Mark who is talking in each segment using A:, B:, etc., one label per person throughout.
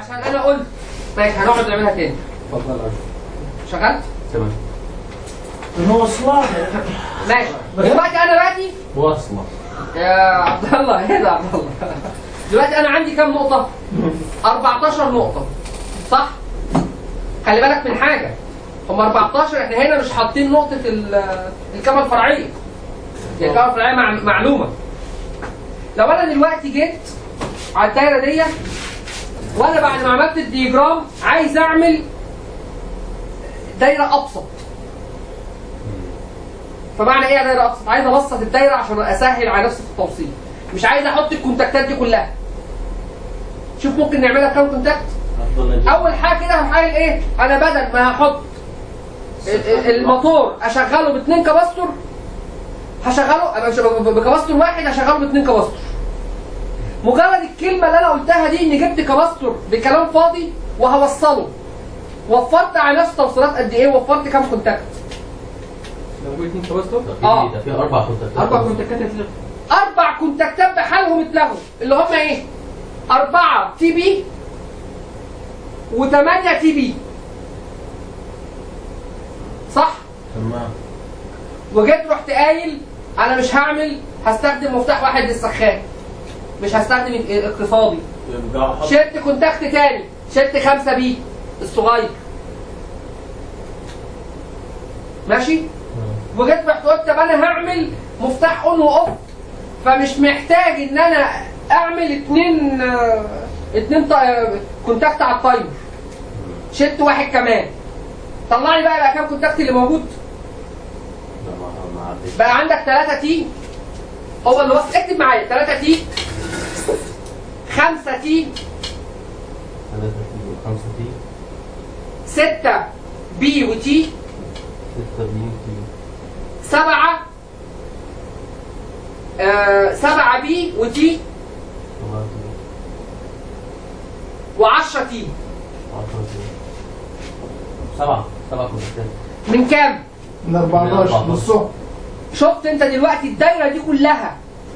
A: عشان انا قلت ماشي هنقعد نعملها تاني
B: اتفضل يا
A: شغلت
C: تمام
D: نوصلها
A: ماشي دلوقتي انا دلوقتي
C: واصلة
A: يا عبد الله ايه ده يا عبد الله دلوقتي انا عندي كام نقطة 14 نقطة صح خلي بالك من حاجة هم 14 احنا هنا مش حاطين نقطة ال- الكاميرا الفرعية هي الكاميرا الفرعية مع معلومة لو انا دلوقتي جيت على الدايرة دي وانا بعد ما عملت الديجرام عايز اعمل دايرة ابسط فمعنى ايه يا دايره ابسط؟ عايز ابسط الدايره عشان اسهل على نفسي في التوصيل. مش عايز احط الكونتاكتات دي كلها. شوف ممكن نعملها بكام كونتاكت؟ اول حاجه كده هقوم قايل ايه؟ انا بدل ما هحط ال- ال- الموتور اشغله باثنين كباستور هشغله أنا مش ب- بكباستور واحد هشغله باثنين كباستور. مجرد الكلمه اللي انا قلتها دي اني جبت كباستور بكلام فاضي وهوصله. وفرت على نفسي توصيلات قد ايه؟ وفرت كام كونتاكت؟
B: لو قلت انت بسطه
C: ده في
A: آه.
C: ده في اربع كونتاكتات
B: اربع كونتاكتات هتلغي
A: اربع كونتاكتات بحالهم اتلغوا اللي هم ايه؟ أربعة تي بي وثمانية تي بي صح؟
C: تمام
A: وجيت رحت قايل أنا مش هعمل هستخدم مفتاح واحد للسخان مش هستخدم ال- اقتصادي
D: يبقى احط
A: شلت كونتاكت تاني شلت خمسة بي الصغير ماشي؟ وجيت رحت قلت طب انا هعمل مفتاح اون واوف فمش محتاج ان انا اعمل اتنين آه، اتنين ط- آه، كونتاكت على التايمر شلت واحد كمان طلع لي بقى بقى كام كونتاكت اللي موجود
C: ده ما ما عدتش
A: بقى عندك 3 تي هو اللي وصل اكتب معايا 3 تي 5 تي
C: ثلاثة تي وخمسة تي
A: 6 بي وتي
C: ستة بي تي
A: 7 آه 7 بي وتي
C: سبعة تي
A: و10 تي
C: عشرة تي سبعة سبعة كونتاكتات
A: من كام؟
D: من 14
C: من
D: نصهم
A: شفت انت دلوقتي الدايره دي كلها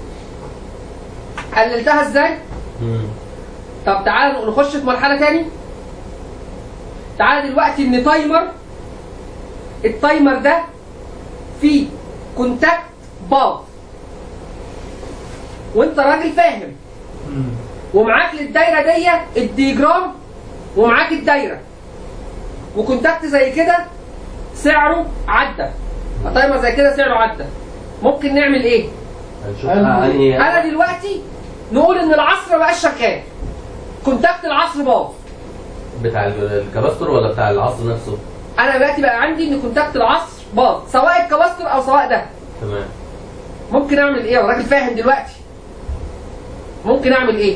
A: قللتها ازاي؟
C: مم.
A: طب تعال نخش في مرحله تاني تعال دلوقتي ان تايمر التايمر ده فيه كونتاكت باظ وانت راجل فاهم ومعاك للدايره دي الديجرام ومعاك الدايره وكونتاكت زي كده سعره عدى تايمر زي كده سعره عدى ممكن نعمل ايه؟
C: هنشوف
D: أنا-
C: انهي
A: انا دلوقتي نقول ان العصر ما بقاش شغال كونتاكت العصر باظ
C: بتاع ال- الكباستور ولا بتاع العصر نفسه؟
A: انا دلوقتي بقى عندي ان كونتاكت العصر باظ سواء الكباستور او سواء ده
C: تمام
A: ممكن اعمل ايه انا راجل فاهم دلوقتي ممكن اعمل ايه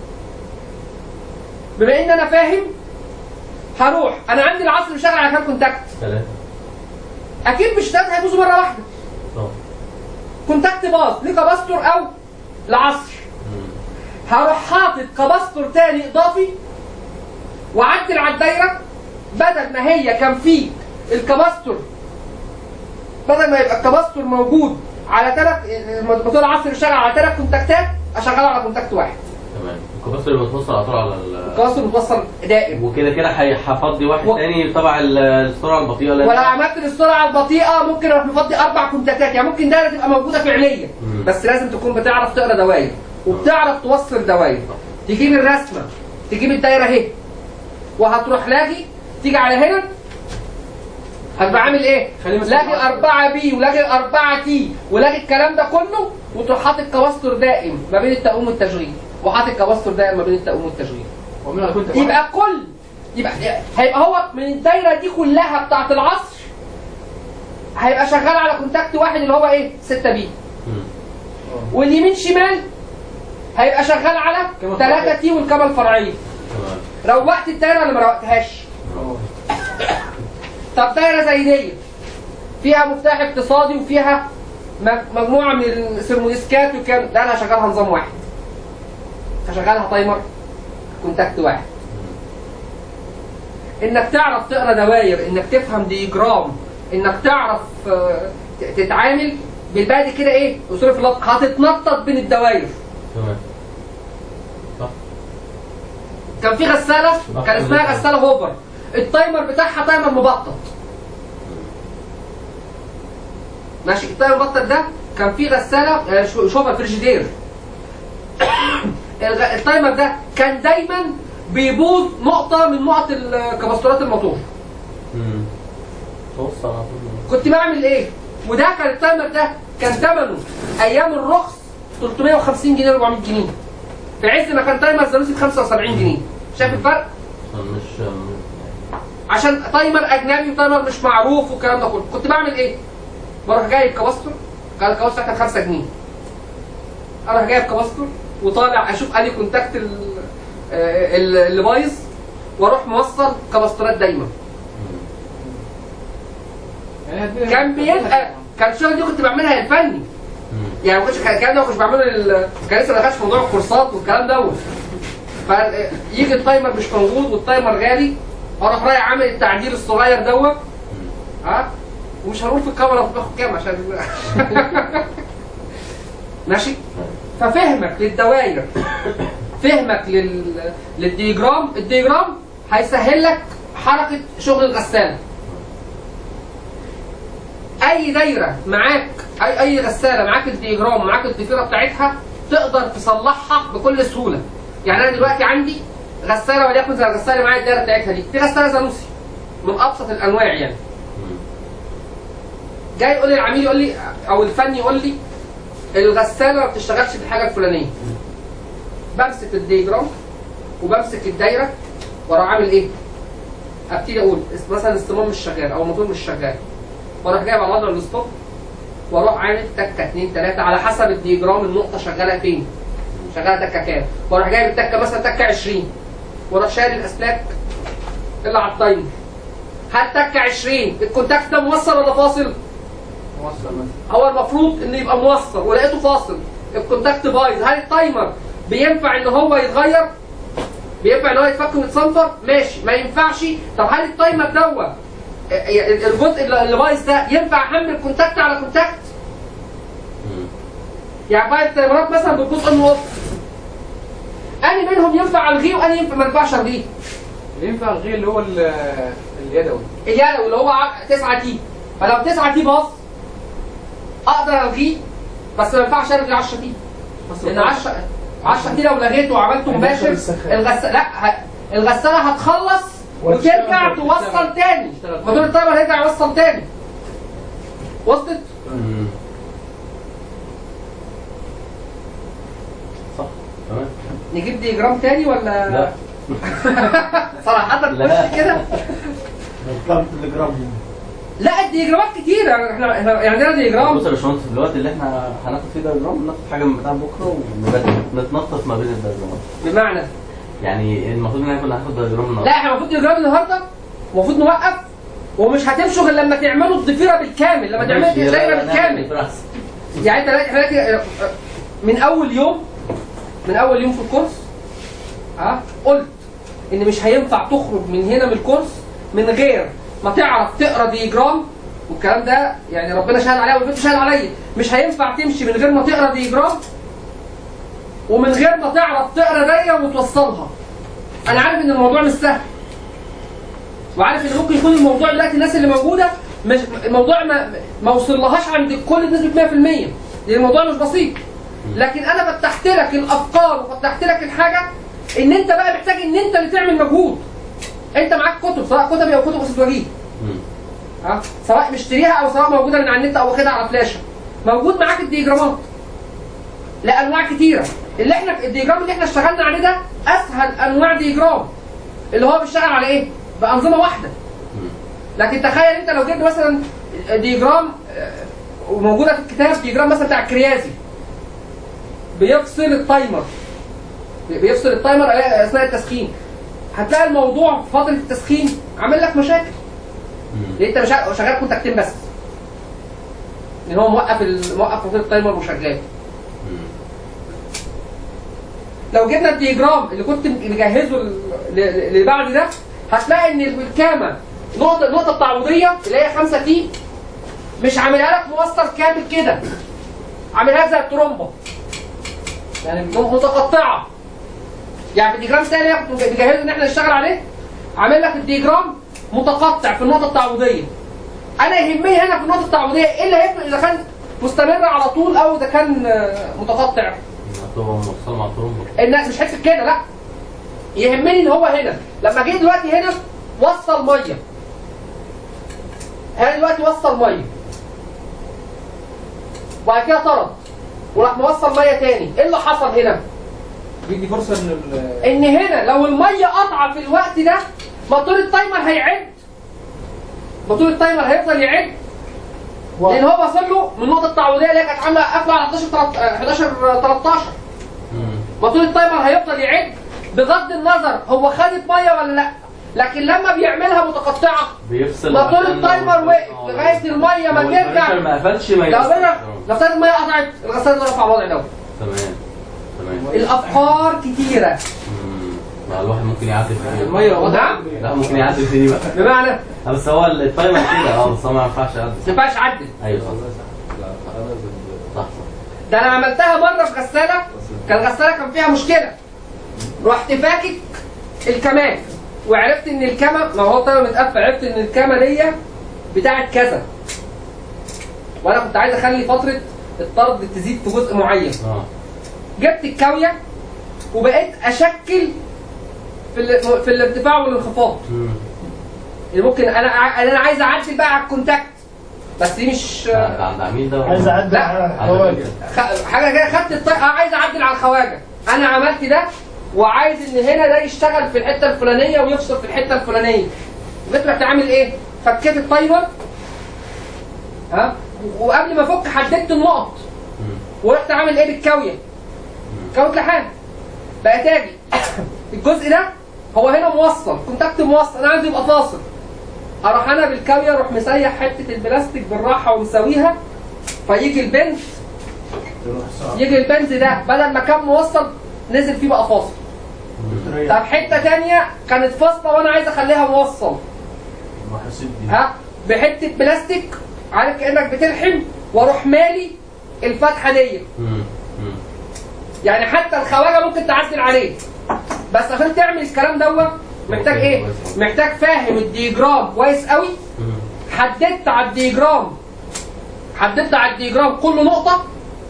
A: بما ان انا فاهم هروح انا عندي العصر بيشتغل على كام كونتاكت
C: ثلاثة
A: اكيد مش ثلاثه هيبوظوا مره واحده
C: طب
A: كونتاكت باظ لكباستور او لعصر
C: مم.
A: هروح حاطط كباستور تاني اضافي واعدل على الدايره بدل ما هي كان في الكباستور بدل ما يبقى الكباستور موجود على ثلاث موتور العصر بيشتغل على ثلاث كونتاكتات اشغله على كونتاكت واحد
C: تمام الكباستور اللي متوصل على طول على ال
A: الكباستور متوصل دائم
C: وكده كده هي- هفضي واحد
A: و-
C: تاني تبع ال- السرعة البطيئة اللي
A: ولو عملت السرعه البطيئه ممكن اروح مفضي اربع كونتاكتات يعني ممكن دايره تبقى موجوده فعليا
C: مم.
A: بس لازم تكون بتعرف تقرا دواير وبتعرف توصل دواير تجيب الرسمه تجيب الدايره اهي وهتروح لاقي تيجي على هنا هتبقى عامل ايه؟
B: خليه مثلا
A: لاقي 4 بي ولاقي 4 تي ولاقي الكلام ده كله وتروح حاطط كباستور دائم ما بين التقويم والتشغيل وحاطط كباستور دائم ما بين التقويم والتشغيل
B: ومن على كنت
A: يبقى كل يبقى هيبقى هو من الدايره دي كلها بتاعت العصر هيبقى شغال على كونتاكت واحد اللي هو ايه 6 بي
C: مم.
A: واليمين شمال هيبقى شغال على
B: كما
A: 3
B: فرعية.
A: تي والكاميرا الفرعيه
C: تمام
A: روقت الدايره ولا ما روقتهاش طب دايره زي دي فيها مفتاح اقتصادي وفيها م- مجموعه من السيرموديسكات وكان لا انا هشغلها نظام واحد هشغلها تايمر كونتاكت واحد انك تعرف تقرا دواير انك تفهم ديجرام انك تعرف آه، ت- تتعامل بالبادي كده ايه اصول في اللفظ هتتنطط بين الدواير
C: تمام صح
A: كان في غساله كان اسمها غساله هوبر التايمر بتاعها تايمر مبطط ماشي التايمر المبطط ده كان في غساله آه، شو- شوفها فريجيدير الغ- التايمر ده كان دايما بيبوظ نقطه من نقط الكباستورات الموتور
C: مم. توصل على طول
A: كنت بعمل ايه وده كان التايمر ده كان ثمنه ايام الرخص 350 جنيه 400 جنيه في عز ما كان تايمر زانوسي ب 75 جنيه شايف الفرق
C: مش
A: عشان تايمر اجنبي وتايمر مش معروف والكلام ده كله كنت بعمل ايه بروح جايب كباستور كان الكباستور كان 5 جنيه اروح جايب كباستور وطالع اشوف انهي كونتاكت ال- آه، ال- اللي بايظ واروح موصل كباستورات دايما
B: يعني هتبقى-
A: كان بيبقى كان الشغل دي كنت بعملها الفني
C: مم.
A: يعني ما كنتش الكلام ده ما كنتش بعمله لل... كان لسه ما دخلش في موضوع الكورسات والكلام دوت فيجي التايمر مش موجود والتايمر غالي اروح رايح عامل التعديل الصغير دوت ها ومش هنقول في الكاميرا باخد كام عشان ماشي ففهمك للدوائر فهمك لل... للديجرام الديجرام هيسهل لك حركه شغل الغساله اي دايره معاك اي اي غساله معاك الديجرام معاك الضفيره بتاعتها تقدر تصلحها بكل سهوله يعني انا دلوقتي عندي غساله وليكن زي الغساله اللي معايا الدايره بتاعتها دي دي غساله زانوسي من ابسط الانواع يعني
C: مم.
A: جاي يقول لي العميل يقول لي او الفني يقول لي الغساله ما بتشتغلش بالحاجه الفلانيه بمسك الديجرام وبمسك الدايره واروح عامل ايه؟ ابتدي اقول اس- مثلا الاستمام مش شغال او الموتور مش شغال واروح جايب على وضع الستوب واروح عامل تكه اثنين ثلاثه على حسب الديجرام النقطه شغاله فين شغاله تكه كام واروح جايب التكه مثلا تكه 20 واروح شايل الاسلاك اللي على التايمر هل تكه 20 الكونتاكت ده موصل ولا فاصل؟
B: موصل مثلا
A: هو المفروض انه يبقى موصل ولقيته فاصل الكونتاكت بايظ هل التايمر بينفع ان هو يتغير بينفع ان هو يتفك ويتصنفر ماشي ما ينفعش طب هل التايمر دوت الجزء اللي اللي بايظ ده ينفع احمل كونتاكت على كونتاكت
C: مم.
A: يعني بعض التايمرات مثلا بتبوظ اون اوف انهي منهم ينفع الغيه وانهي ينفع ما ينفعش الغيه
B: اللي ينفع الغير اللي هو ال- اليدوي
A: اليالو اللي هو 9 تي فلو 9 تي باظ اقدر الغيه بس ما ينفعش الغي 10 تي لان 10 10 تي لو لغيته وعملته
D: هيدخل
A: مباشر
D: السخان.
A: الغسالة لا ه- الغسالة هتخلص وترجع
D: وتشتغل.
A: توصل تاني
B: تشتغل.
A: موتور التايمر هيرجع يوصل تاني وصلت؟
C: مم. صح تمام
A: نجيب ديجرام تاني ولا
C: لا
A: صراحة
C: لا.
A: نخش كده
D: كم تليجرام
A: لا الديجرامات كتيرة احنا احنا يعني عندنا ديجرام
C: بص يا باشمهندس في الوقت اللي احنا هناخد فيه دايجرام ناخد حاجه من بتاع بكره ونتنطط ما بين الدايجرامات
A: بمعنى
C: يعني المفروض ان احنا كنا هناخد دايجرام
A: لا
C: النهارده
A: احنا المفروض ديجرام النهارده المفروض نوقف ومش هتمشوا غير لما تعملوا الضفيرة بالكامل لما تعملوا
C: ماشي، لا،
A: الدايرة
C: لا، نعمل
A: بالكامل
C: في رأس.
A: يعني انت دلوقتي- احنا دلوقتي من اول يوم من اول يوم في الكورس ها قلت ان مش هينفع تخرج من هنا من الكورس من غير ما تعرف تقرا ديجرام والكلام ده يعني ربنا شهد عليا والبنت شهد عليا مش هينفع تمشي من غير ما تقرا ديجرام ومن غير ما تعرف تقرا دايره وتوصلها انا عارف ان الموضوع مش سهل وعارف ان ممكن يكون الموضوع دلوقتي الناس اللي موجوده مش الموضوع ما ما وصلهاش عند الكل بنسبه 100% لان الموضوع مش بسيط لكن انا فتحت لك الافكار وفتحت لك الحاجه ان انت بقى محتاج ان انت اللي تعمل مجهود انت معاك كتب سواء كتبي او كتب اسطوريه
C: مم.
A: ها سواء مشتريها او سواء موجوده من على النت او واخدها على فلاشه موجود معاك الديجرامات لانواع كتيره اللي احنا الديجرام اللي احنا اشتغلنا عليه ده اسهل انواع ديجرام اللي هو بيشتغل على ايه بانظمه واحده
C: مم.
A: لكن تخيل انت لو جبت مثلا ديجرام آه، وموجوده في الكتاب ديجرام مثلا بتاع الكريازي بيفصل التايمر بيفصل التايمر اثناء التسخين هتلاقي الموضوع في فتره التسخين عامل لك مشاكل
C: مم.
A: لان انت مش شغال كونتاكتين بس لان هو موقف ال- موقف موتور التايمر وشغال
C: مم.
A: لو جبنا الديجرام اللي كنت مجهزه ل- ل- اللي بعد ده هتلاقي ان الكامه نقطه النقطه التعويضيه اللي هي 5 تي مش عاملها لك موصل كامل كده عاملها زي الترومبه يعني م- متقطعه يعني في الديجرام الثاني اللي أنا كنت مجهزه ان احنا نشتغل عليه عامل لك الديجرام متقطع في النقطه التعويضيه انا يهمني هنا في النقطه التعويضيه ايه اللي هيفرق اذا كان مستمر على طول او اذا كان آه، متقطع
C: هتبقى موصل مع الترومبو
A: ان مش حته كده لا يهمني ان هو هنا لما جه دلوقتي هنا وصل ميه هنا دلوقتي وصل ميه وبعد كده طرد وراح موصل ميه تاني ايه اللي حصل هنا
B: بيدي فرصه ان ال-
A: ان هنا لو الميه قطعه في الوقت ده موتور التايمر هيعد موتور التايمر هيفضل يعد لان هو وصل له من النقطه التعويضيه اللي هي كانت عامله قافله على 11 تلات- آه، 11 آه، 13
C: مم.
A: موتور التايمر هيفضل يعد بغض النظر هو خدت ميه ولا لا لكن لما بيعملها متقطعه
C: بيفصل
A: موتور
C: عشان
A: التايمر
C: لو-
A: وقف
C: آه،
A: لغايه الميه ما
C: لو
A: ترجع
C: البريشر ما قفلش ما
A: لو
C: يفصلش.
A: بينا
C: آه.
A: لو ابتدت الميه قطعت الغساله تقف على الوضع ده
C: تمام تمام
A: الافكار كتيره
C: مم. ما الواحد ممكن يعدل في دي
B: الميه لو
A: نعم.
B: وضعت
C: لا ممكن يعدل في دي بقى
A: بمعنى
C: آه، بس هو التايمر كده اه بس هو ما ينفعش يعدل
A: ما ينفعش اعدل
C: ايوه صح صح صح
A: ده انا عملتها مره في غساله كان غساله كان فيها مشكله رحت فاكك الكمان وعرفت ان الكامه ما هو طبعا متقفل عرفت ان الكامه دي بتاعت كذا وانا كنت عايز اخلي فتره الطرد تزيد في جزء معين
C: اه
A: جبت الكاويه وبقيت اشكل في ال- في الارتفاع والانخفاض
C: مم.
A: اللي ممكن انا ع- انا عايز اعدل بقى على الكونتاكت بس دي مش
C: ده ده عند عميل ده ولا-
D: عايز اعدل
A: لا.
D: على الخواجه
A: خ- حاجه كده خدت الطي... اه عايز اعدل على الخواجه انا عملت ده وعايز ان هنا ده يشتغل في الحته الفلانيه ويفصل في الحته الفلانيه جيت رحت عامل ايه فكيت التايمر ها وقبل ما افك حددت النقط
C: مم.
A: ورحت عامل ايه بالكاويه كاويه لحام بقى تاجي الجزء ده هو هنا موصل كونتاكت موصل انا عايزه يبقى فاصل اروح انا بالكاويه اروح مسيح حته البلاستيك بالراحه ومساويها فيجي البنز
D: تروح صعب
A: يجي البنز ده بدل ما كان موصل نزل فيه بقى فاصل طب حته تانية كانت فاصله وانا عايز اخليها موصل
D: ما حسيت بيه
A: ها بحته بلاستيك عارف كانك بتلحم واروح مالي الفتحه دي
C: مم. مم.
A: يعني حتى الخواجه ممكن تعدل عليه بس عشان تعمل الكلام دوت محتاج ايه محتاج فاهم الديجرام كويس قوي
C: مم.
A: حددت على الديجرام حددت على الديجرام كل نقطة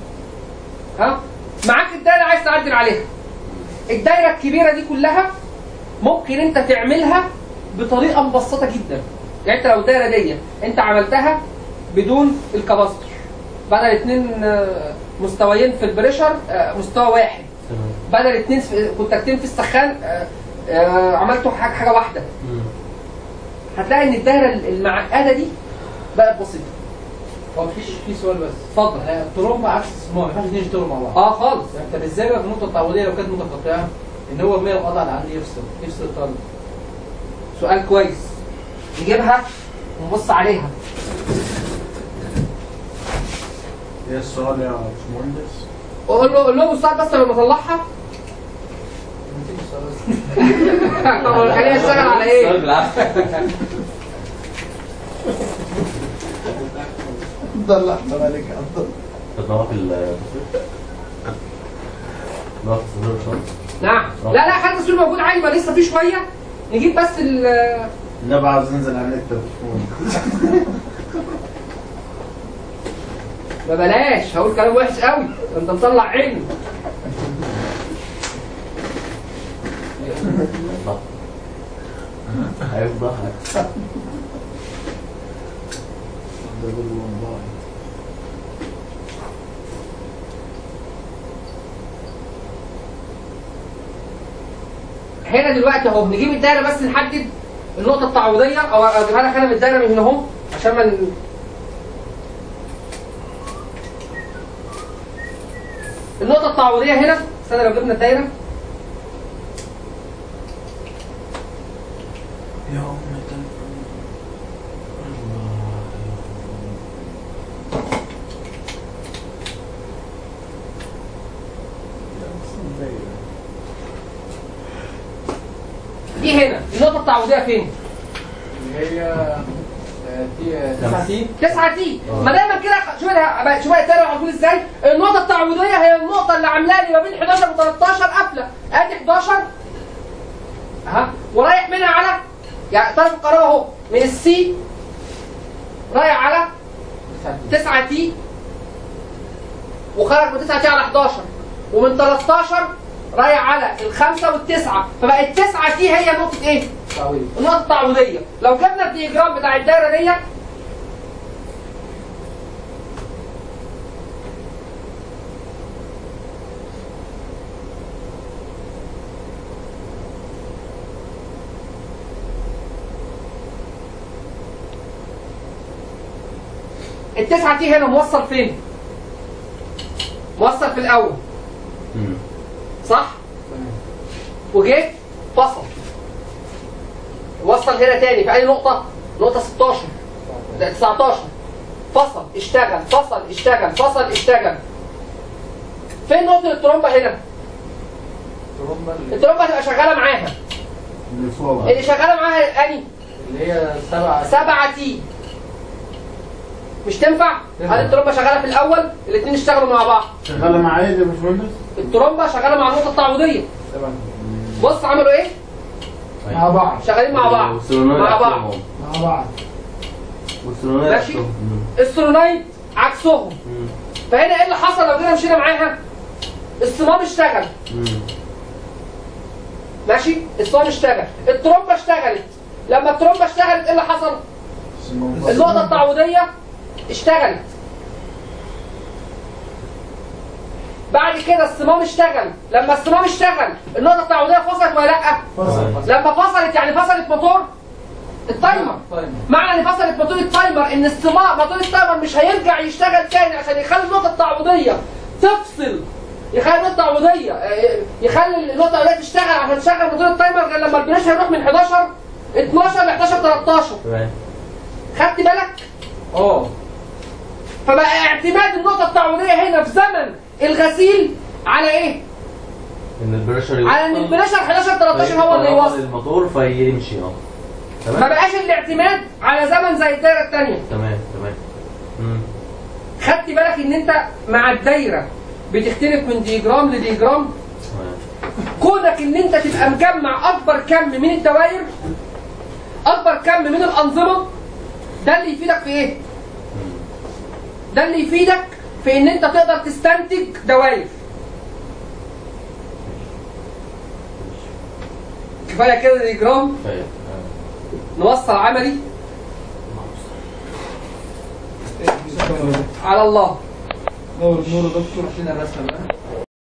A: ها معاك الدايرة عايز تعدل عليها الدايرة الكبيرة دي كلها ممكن انت تعملها بطريقة مبسطة جدا يعني انت لو الدايرة دي انت عملتها بدون الكباستر بدل اتنين آه، مستويين في البريشر آه، مستوى واحد
C: تمام
A: بدل اتنين في- كونتاكتين في السخان آه، آه، عملتوا حاجة حاجة واحدة
C: مم.
A: هتلاقي ان الدايرة المعقدة دي بقت بسيطة
B: هو في في سؤال بس
A: اتفضل
B: انا الترومبا عكس الصمام ما ينفعش الاثنين يشتغلوا مع بعض
A: اه خالص
B: طب ازاي بقى في النقطه التعويضيه لو كانت متقطعه ان هو الميه القطع اللي عندي يفصل يفصل الطرد
A: سؤال كويس نجيبها ونبص عليها
D: ايه السؤال يا باشمهندس؟
A: قول له قول له استاذ بس لما اطلعها
B: نسيت السؤال بس.
A: طب خلينا نشتغل على
C: السؤال
A: ايه؟
C: بالعافيه
D: ضل احسن عليك افضل
C: طب نوقف التصوير نوقف التصوير ان شاء الله
A: نعم لا لا خلي التصوير موجود عادي ما لسه في شويه نجيب بس ال
D: لا بقى عاوز ننزل على التليفون
A: ما بلاش هقول كلام وحش قوي انت مطلع عيني
C: الله. هيفضحك
A: هنا دلوقتي اهو نجيب الدايره بس نحدد النقطه التعويضيه او اجيبها لك انا من الدايره من هنا اهو عشان ما ن- النقطه التعويضيه هنا استنى لو جبنا الدايره
D: يوم
A: دي هنا النقطه التعويضيه فين؟
B: اللي هي آه، تي آه، 9 تي
A: 9 تي
C: آه.
A: ما دايما كده شوف انا شوف الدايره هتقول ازاي النقطه التعويضيه هي النقطه اللي عامله لي ما بين 11 و 13 قافله ادي 11 اها ورايح منها على يعني طرف القرار اهو من السي رايح على 9 تي وخرج من 9 تي على 11 ومن 13 رايح على الخمسه والتسعه فبقت 9 تي هي نقطه ايه؟
B: تعويض
A: النقطة التعويضية لو جبنا الدياجرام بتاع الدايرة دي التسعة دي هنا موصل فين؟ موصل في الأول
C: مم.
A: صح؟ وجيت فصل وصل هنا تاني في أي نقطة؟ نقطة 16 ده 19 فصل اشتغل فصل اشتغل فصل اشتغل فين نقطة الترومبة هنا؟
B: ترومبا اللي-
A: الترومبة هتبقى شغالة معاها
D: اللي فوق
A: اللي شغالة معاها أني
B: اللي هي 7
A: 7 تي مش تنفع؟
B: تنفع.
A: هل الترومبة شغالة في الأول؟ الاتنين اشتغلوا مع بعض
D: شغالة معايا يا باشمهندس؟
A: الترومبة شغالة مع النقطة التعويضية
B: 7
A: بص عملوا ايه؟
E: مع بعض
A: شغالين مع بعض
C: والسولونويد
A: مع بعض
C: عكسهم.
E: مع بعض
C: والسولونويد
A: ماشي.
C: عكسهم. مم.
A: السولونايد عكسهم
C: مم.
A: فهنا ايه اللي حصل لو جينا مشينا معاها؟ الصمام اشتغل
C: مم.
A: ماشي؟ الصمام اشتغل الترومبة اشتغلت لما الترومبة اشتغلت ايه اللي حصل؟ النقطة التعويضية اشتغلت بعد كده الصمام اشتغل لما الصمام اشتغل النقطة التعويضية فصلت ولا لأ؟
E: فصل
A: لما فصلت يعني فصلت موتور التايمر
B: تايمر
A: معنى ان فصلت موتور التايمر ان الصمام موتور التايمر مش هيرجع يشتغل تاني عشان يخلي النقطه التعويضيه تفصل يخلي النقطه التعويضيه آه، يخلي النقطه التعويضيه تشتغل عشان تشغل موتور التايمر غير لما البريشر يروح من 11 12 ل 11 13
C: تمام
A: خدت بالك؟
B: اه
A: فبقى اعتماد النقطه التعويضيه هنا في زمن الغسيل على ايه؟
C: ان البريشر
A: على ان
C: يوصل.
A: البريشر 11 13 هو اللي
C: فيفرغ
A: يوصل
C: الموتور فيمشي اه
A: ما
C: تمام
A: بقاش الاعتماد على زمن زي الدايره الثانيه
C: تمام تمام مم.
A: خدت بالك ان انت مع الدايره بتختلف من ديجرام لديجرام
C: تمام
A: كونك ان انت تبقى مجمع اكبر كم من الدوائر اكبر كم من الانظمه ده اللي يفيدك في ايه
C: مم.
A: ده اللي يفيدك في ان انت تقدر تستنتج دوائر كفايه كده ديجرام
C: كفايه آه.
A: نوصل عملي على الله
E: نور نور دكتور
B: عشان الرسمه بقى